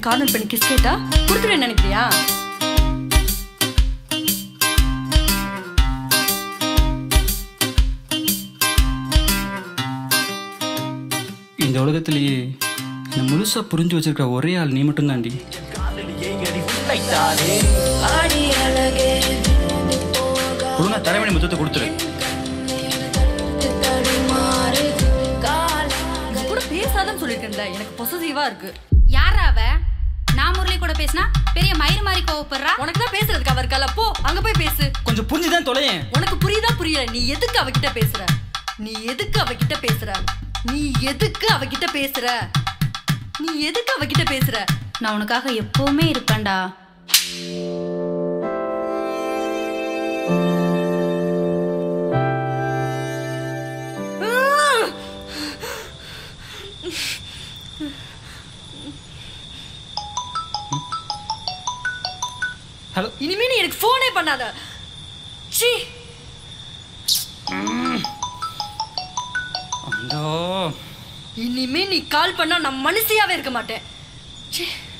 corner பண்ணி kiss கேட்டா கொடுத்துருவேன் நினைக்கிறியா இந்த உலகத்திலேயே என்னை முழுசா புரிஞ்சு வச்சிருக்க ஒரே ஆள் நீ மட்டும்தான்டி ஒழுங்கா தலைவணி முத்தத்தை கொடுத்துரு இது கூட பேசாதன்னு சொல்லிருக்கேன்ல எனக்கு பொசசிவா இருக்கு யாரா அவ நான் முரளி கூட பேசினா பெரிய மயிறு மாதிரி கோவப்படுறா உனக்கு தான் பேசுறதுக்கு அவர் இருக்கல போ அங்க போய் பேசு கொஞ்சம் புரிஞ்சுதான் தொலையேன் உனக்கு புரியுதா புரியல நீ எதுக்கு அவகிட்ட பேசுற நீ எதுக்கு அவகிட்ட பேசுற நீ எதுக்கு அவகிட்ட பேசுற நீ எதுக்கு அவகிட்ட பேசுற நான் உனக்காக எப்பவுமே இருப்பேன்டா ஹலோ இனிமே நீ எனக்கு போனே பண்ணாத சீ அந்த இனிமே நீ கால் பண்ணா நான் மனுஷியாவே இருக்க மாட்டேன் ச்சீ